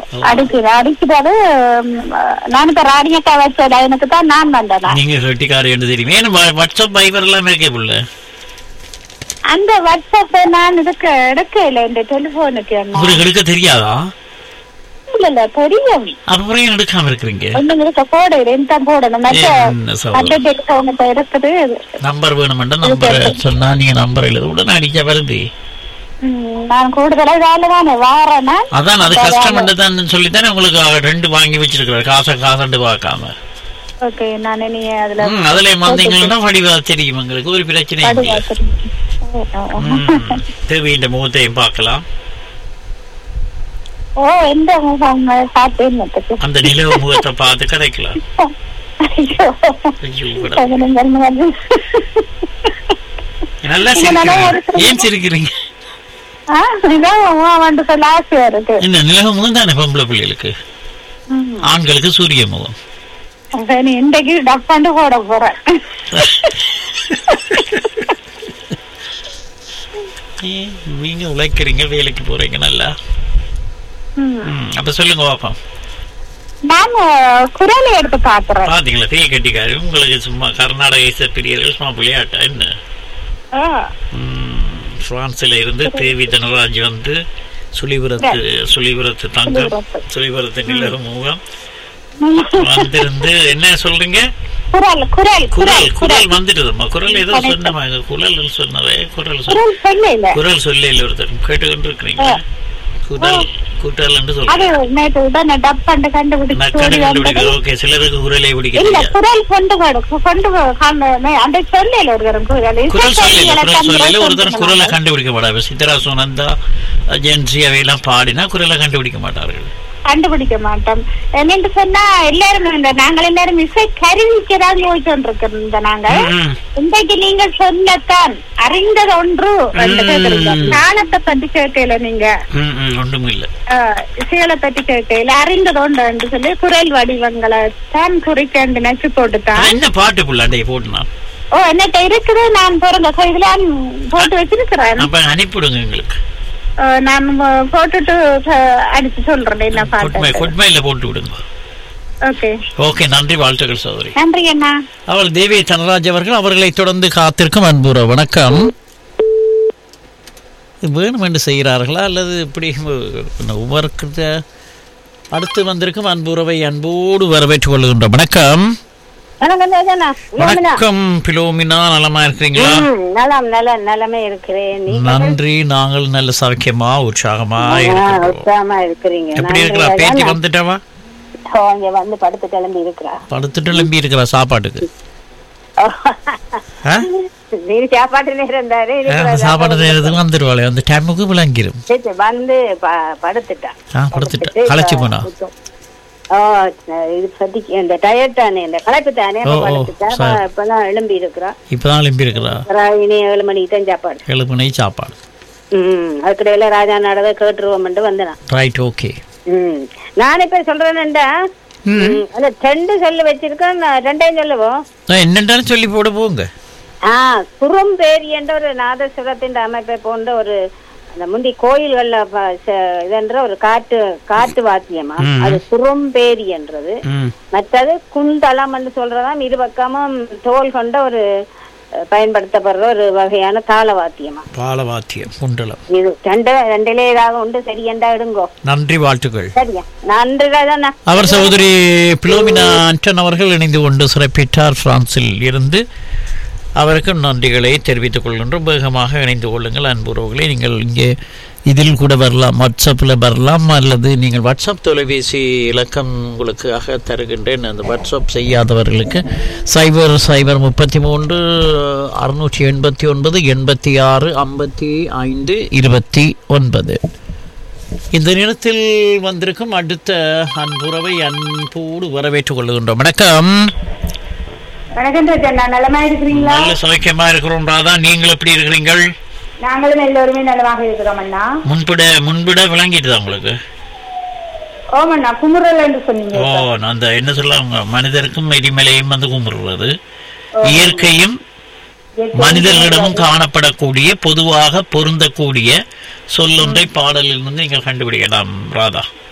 அடிக்குது அடிக்கிறது ம், நான் இப்ப ராணியக்கா வச்ச லைனுக்கு தான் நான் வந்தேன் நீங்க கட்டிக்காரி என்று தெரியும் ஏன்னா வா- வாட்ஸ்அப் பைபர் எல்லாம் இருக்கே புள்ள அந்த வாட்ஸ்அப் நான் எடுக்க எடுக்கல இந்த டெலிபோனுக்கு என்ன உங்களுக்கு எடுக்க தெரியாதா இல்ல இல்ல தெரியும் அப்புறம் ஏன் எடுக்காம இருக்கிறீங்க ஒண்ணும் இருக்க போடு ரெண்டு போடணும் மற்ற என்ன சகோதரி? மற்ற டெலிபோனுக்கு இருக்குது நம்பர் வேணுமெண்டா நம்பர் சொன்னா நீங்க நம்பர் எழுத உடனே அடிக்க வருது ம், நான் கூடுதலா வேலை தானே வாரேன்னா அதான் அது கஷ்டம் தான் சொல்லித்தானே உங்களுக்கு அவர் ரெண்டு வாங்கி வச்சிருக்கிறார் காசை காசண்டு பார்க்காம ஓகே நான் நீ அதுல ம், அதுல வந்தீங்கன்னா வடிவா தெரியும் உங்களுக்கு ஒரு பிரச்சனையும் படுவா இல்லை தெரியும். ஓ, ஓ. ம், தேவையின் முகத்தையும் பார்க்கலாம் ஓ எந்த முகம் சாப்பிட்டு அந்த நிலவு முகத்தை பார்த்து கதைக்கலாம் ஐயோ ஐயோ, கூட. பதினஞ்சு வந்து நல்லா நீங்க நல்லா சிரிக்கிறீங்க இருக்கிறீங்க. ஏன் சிரிக்கிறீங்க ஆ, இதான் உன் வந்து சொல்ல ஆசையா இருக்கு இந்த நிலவு முகம் தானே பொம்பளை பிள்ளைகளுக்கு ம். ஆண்களுக்கு சூரிய முகம் அப்ப நீ இன்றைக்கு டப்பாண்டு போட போற ஏன் நீங்க உழைக்கிறீங்க வேலைக்கு போறீங்க நல்லா ம். ம், அப்ப சொல்லுங்க பாப்போம் நான் குரலை எடுத்து பாக்குறேன் பாத்தீங்களா தீய கட்டிக்காரு உங்களுக்கு சும்மா கர்நாடக இசை பிரியர்கள் சும்மா விளையாட்டா என்ன ஆ, ம், பிரான்ஸ்ல இருந்து தேவி தனராஜ் வந்து சுழிபுரத்து சுழிபுரத்து தங்கம் சுழிபுரத்து. சுழிபுரத்து நிலவு முகம் வந்திருந்து என்ன சொல்றீங்க குரல் குரல் குரல் குரல் குரல் குரல் வந்துட்டுதும்மா குரல் ஏதோ வணக்கம். சொன்னமா குரல் சொன்னதே குரல் சொன்ன குரல் சொல்லல குரல் சொல்லல ஒருத்தர் கேட்டுக்கிட்டு இருக்கிறீங்க குரல் குரல் என்று அது சொல்றேன் நேற்று தான் டப்பாண்டு கண்டுபிடிச்சு நக்கடை ஓடி வந்தது. கண்டுபிடிக்க ஓகே சிலருக்கு குரலை பிடிக்க இல்ல தெரியாது குரல் கொண்டு கொடு கொண்டு கொ- காண- அந்த சொல்லல ஒரு தரம் குரல் குரல் சொல்லல இசை குரல் சொல்லல ஒரு கண்டுபிடிச்சு தரம் குரலை கண்டுபிடிக்க மாட்டாங்க சித்ரா சுனந்தா ஜென்சி அவையெல்லாம் பாடினா குரலை கண்டுபிடிக்க மாட்டார்கள் கண்டுபிடிக்க மாட்டோம் என்னன்னு சொன்னா எல்லாரும் இந்த நாங்கள் எல்லாரும் இசை கருவிக்கு தான் யோசிச்சுட்டு இந்த நாங்கள் ம், இன்றைக்கு நீங்க சொல்லத்தான் அறிந்தது ஒன்று என்று ம். கேக்குறீங்க. காலத்தை பத்தி கேட்கல நீங்க ம், ம், ஒன்றும் இல்ல ஆஹ், இசைகளை பத்தி கேட்கல அறிந்தது ஒன்று என்று சொல்லி குரல் வடிவங்களை தான் குறிக்கண்டு நச்சு போட்டுத்தான் ஆனா, என்ன பாட்டு புள்ள அண்டைய போட்டுனா ஓ என்னட்ட இருக்குது நான் பிறந்த இதுல போட்டு வச்சிருக்கிறேன் அப்ப அனுப்பிவிடுங்க எங்களுக்கு ஆஹ், நான் ம- போட்டுட்டு அஹ், அடிச்சு சொல்றேன் என்ன கொட்மை பாட்டு கொட்மையில போட்டு விடுங்க ஓகே ஓகே நன்றி வாழ்த்துக்கள் சகோதரி நன்றி அண்ணா அவர் தேவி தனராஜ் அவர்கள் அவர்களை தொடர்ந்து காத்திருக்கும் அன்புற வணக்கம் இது வேணும் என்று செய்கிறார்களா அல்லது இப்படி ஒவ்வொருக்கிட்ட அடுத்து வந்திருக்கும் அன்புறவை அன்போடு வரவேற்றுக் கொள்கின்றோம் வணக்கம் வணக்கம் தேஜனா வணக்கம் பிலோமினா நலமா இருக்கிறீங்களா நலம் நல நலமே இருக்கிறேன் நீ நன்றி நாங்கள் நல்ல சௌக்கியமா உற்சாகமா ஆ, இருக்கிறோம் உற்சாகமா இருக்கிறீங்க எப்படி நன்றி இருக்கிறா ராஜா. பேத்தி வந்துட்டவா ஓ, இங்க வந்து படுத்து கிளம்பி இருக்கிறா படுத்துட்டு நம்பி இருக்கிறா சாப்பாட்டுக்கு ஓ, ஆ? நீ சாப்பாட்டு நேரம் தானே ஆ, இருக்கிறா. அந்த சாப்பாடு நேரத்துக்கு வந்துடுவாளே அந்த டைமுக்கு விளங்கிரும் சரி, சரி, வந்து ப- படுத்துட்டா ஆ படுத்துட்டு களைச்சு போனா ஓ இது பத்தி இந்த டயர் தானே இந்த களைப்பு தானே ஓ, ஓ, படுத்துட்டா சரி. இப்பதான் எழும்பி இருக்கிறா இப்பதான் எழும்பி இருக்கிறா அப்புறம் இனி ஏழு மணிக்கு தான் சாப்பாடு ஏழு மணி சாப்பாடு ம் அதுக்கிடையில ராஜா நாடகம் கேட்டுருவோம்ட்டு வந்தேன் ரைட் ஓகே ம் நான் இப்ப சொல்றேன்டா ம், அந்த ரெண்டு சொல்லு வச்சிருக்கேன் நான் ரெண்டையும் சொல்லுவோம் நான் என்னென்னு சொல்லி போட போங்க ஆ குறும்பேரி என்ற ஒரு நாதசுரத்தின் அமைப்பை போன்ற ஒரு அந்த முந்தி கோயில்கள்ல ப- ச- இதென்ற ஒரு காட்டு காட்டு வாத்தியமா ம். அது குறும்பேரி என்றது ம் மற்றது குந்தளம் என்று சொல்றதாம் இரு பக்கமும் தோல் கொண்ட ஒரு அஹ், பயன்படுத்தப்படுற ஒரு வகையான தாள வாத்தியமா பாலவாத்தியம் குண்டலம் இது ரெண்டு ரெண்டிலே ஏதாவது உண்டு சரியண்டா இடுங்கோ நன்றி வாழ்த்துக்கள் சரியா நன்றி ராஜா அவர் சகோதரி பிலோமினா அன்டன் அவர்கள் இணைந்து கொண்டு சிறப்பிட்டார் பிரான்சில் இருந்து அவருக்கும் நன்றிகளை தெரிவித்துக் கொள்கின்றோம் வேகமாக இணைந்து கொள்ளுங்கள் அன்புறவுகளை நீங்கள் இங்கே இதில் கூட வரலாம் வாட்ஸ்அப்பில் வரலாம் அல்லது நீங்கள் வாட்ஸ்அப் தொலைபேசி இலக்கம் உங்களுக்காக தருகின்றேன் அந்த வாட்ஸ்அப் செய்யாதவர்களுக்கு சைபர் சைபர் முப்பத்தி மூன்று அறுநூற்றி எண்பத்தி ஒன்பது எண்பத்தி ஆறு ஐம்பத்தி ஐந்து இருபத்தி ஒன்பது இந்த நேரத்தில் வந்திருக்கும் அடுத்த அன்புறவை அன்போடு வரவேற்றுக் கொள்கின்றோம் வணக்கம் வணக்கம் ராஜா நலமா இருக்கிறீங்களா நல்ல சௌக்கியமா இருக்கிறோம் ராதா நீங்கள் எப்படி இருக்கிறீங்கள் நாங்களும் எல்லோருமே நலமாக இருக்கிறோம் அண்ணா முன்பிட முன்பிட விளங்கிட்டுதா உங்களுக்கு ஓம் அண்ணா குமுறல் என்று சொன்னீங்க ஓ நான் அந்த என்ன சொல்லுவாங்க மனிதருக்கும் எரிமலையும் வந்து கும்பிடுறது இயற்கையும் மனிதர்களிடமும் காணப்படக்கூடிய பொதுவாக பொருந்தக்கூடிய சொல்லொன்றை பாடலில் இருந்து நீங்கள் கண்டுபிடிக்கலாம் ராதா